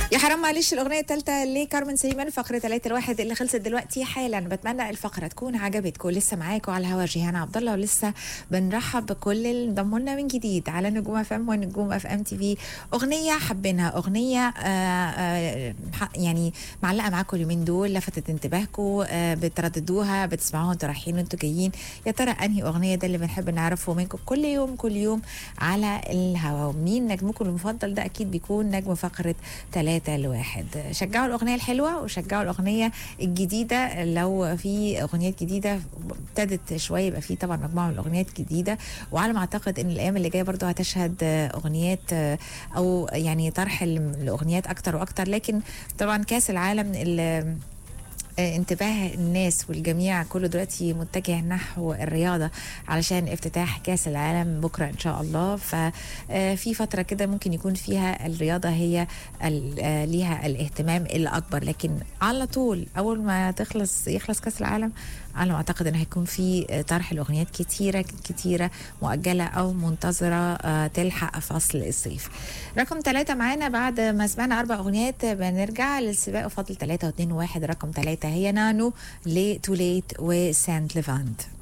يا حرام معلش الاغنيه الثالثه لكارمن سليمان فقره 3 الواحد اللي خلصت دلوقتي حالا بتمنى الفقره تكون عجبتكم لسه معاكم على الهوا جيهان عبد الله ولسه بنرحب بكل اللي انضموا لنا من جديد على نجوم اف ام ونجوم اف ام تي في اغنيه حابينها اغنيه آآ آآ يعني معلقه معاكم اليومين دول لفتت انتباهكم بترددوها بتسمعوها انتوا رايحين وانتوا جايين يا ترى انهي اغنيه ده اللي بنحب نعرفه منكم كل يوم كل يوم على الهوا ومين نجمكم المفضل ده اكيد بيكون نجم فقره 3 لواحد شجعوا الاغنيه الحلوه وشجعوا الاغنيه الجديده لو في اغنيات جديده ابتدت شويه يبقى في طبعا مجموعه من الاغنيات جديده وعلى ما اعتقد ان الايام اللي جايه برضو هتشهد اغنيات او يعني طرح الاغنيات اكتر واكتر لكن طبعا كاس العالم اللي انتباه الناس والجميع كله دلوقتي متجه نحو الرياضه علشان افتتاح كاس العالم بكره ان شاء الله ففي فتره كده ممكن يكون فيها الرياضه هي ليها الاهتمام الاكبر لكن على طول اول ما تخلص يخلص كاس العالم على ما اعتقد ان هيكون في طرح لاغنيات كتيره كتيره مؤجله او منتظره تلحق فصل الصيف. رقم ثلاثة معانا بعد ما سمعنا اربع اغنيات بنرجع للسباق وفضل ثلاثة واثنين وواحد رقم ثلاثة هي نانو لتوليت وسانت ليفاند.